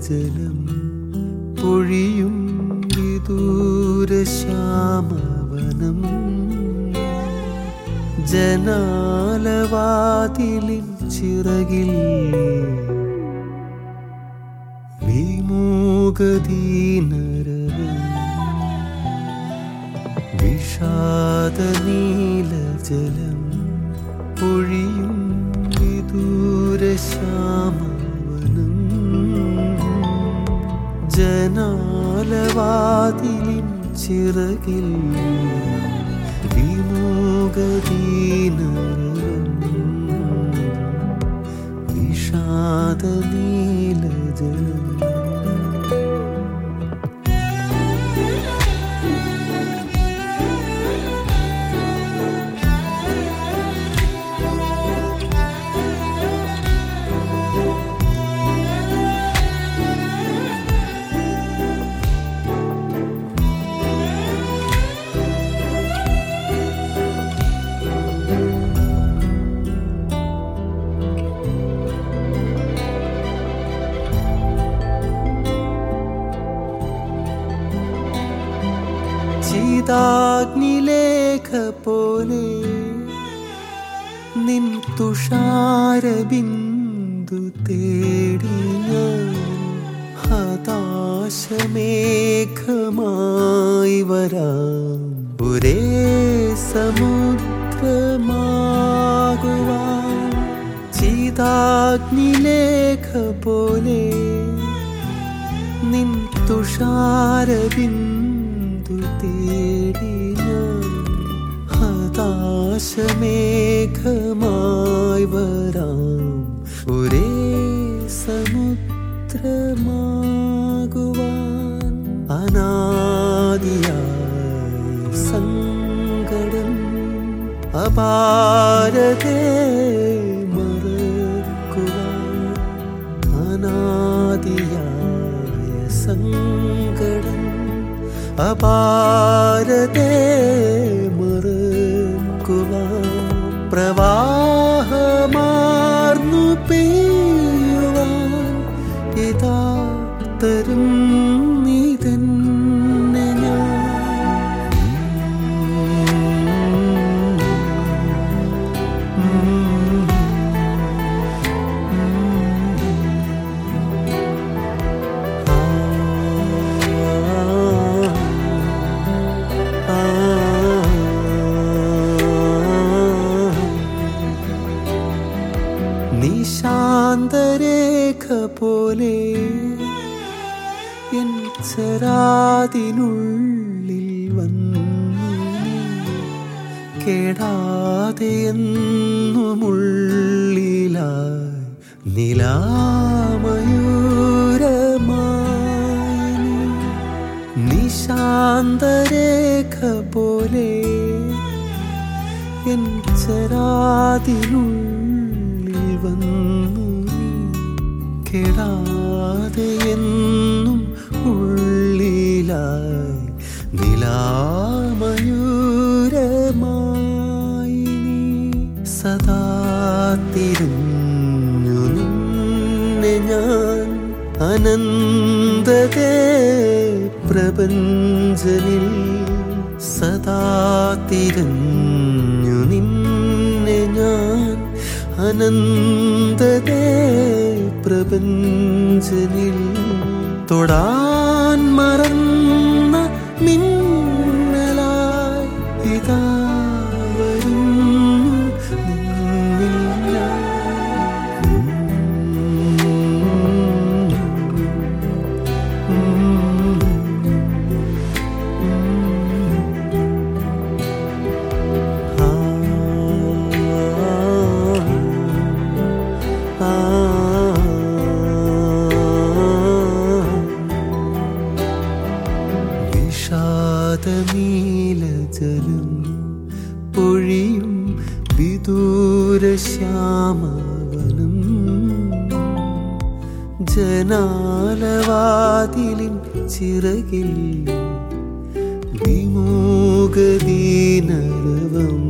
ജലം പൊഴിയും വിദൂരശ്യാമവനം ജനാലവാതിലിൻ ചിറകിൽ വിമൂകദീനരവം വിഷാദ നീലജലം പൊഴിയും വിദൂരശ്യാമവനം ജനാലവാതിലിൻ ചിറകിൽ വിമൂകദീനരവം വിഷാദ നീലജലം ചീതാഗ്നിലേഖ പോലെ നിൻ തുഷാരബിന്ദു തേടി ഞാൻ ഹതാശമേഘമായി വരാം ഒരേ സമുദ്രമാകുവാൻ ചീതാഗ്നിലേഖ പോലെ നിൻ തുഷാരബിന്ദു തേടി ഞാൻ ഹതാശമേഘമായി വരാം ഒരേ സമുദ്രമാകുവാൻ അനാദിയായി സങ്കടം അപാരതേ മറക്കുവാൻ അനാദിയായ സങ്കടം അപാരതേ മറക്കുവാൻ പ്രവാഹമാർന്നു പെയ്യുവാൻ ഇതാ തരും നീ തന്നെ ഞാൻ നിശാന്തരേഖ പോലെ എൻ ചരാതിനുള്ളിൽ വന്നു നീ. കേടാതെ എന്നുമുള്ളിലായി നിലാമയൂരമായി നീ. നിശാന്തരേഖ പോലെ എൻ ചരാതിനുള്ളിൽ വന്നു നീ. കെടാതെ എന്നും ഉള്ളിലായി നിലാമയൂരമായി നീ സദാ തിരിഞ്ഞു നിന്നെ ഞാൻ അനന്തതേ പ്രപഞ്ചനിൽ സദാ തിരഞ്ഞു നിന്നെ ഞാൻ അനന്തതേ പ്രപഞ്ചനിൽ തൊടാൻ മറന്ന മിന്നലായി ഇതാ വരുന്നു നിന്നിൽ ഞാൻ. വിഷാദനീലജലം പൊഴിയും വിദൂരശ്യാമവനം ജനാലവാതിലിൻ ചിറകിൽ വിമൂകദീനരവം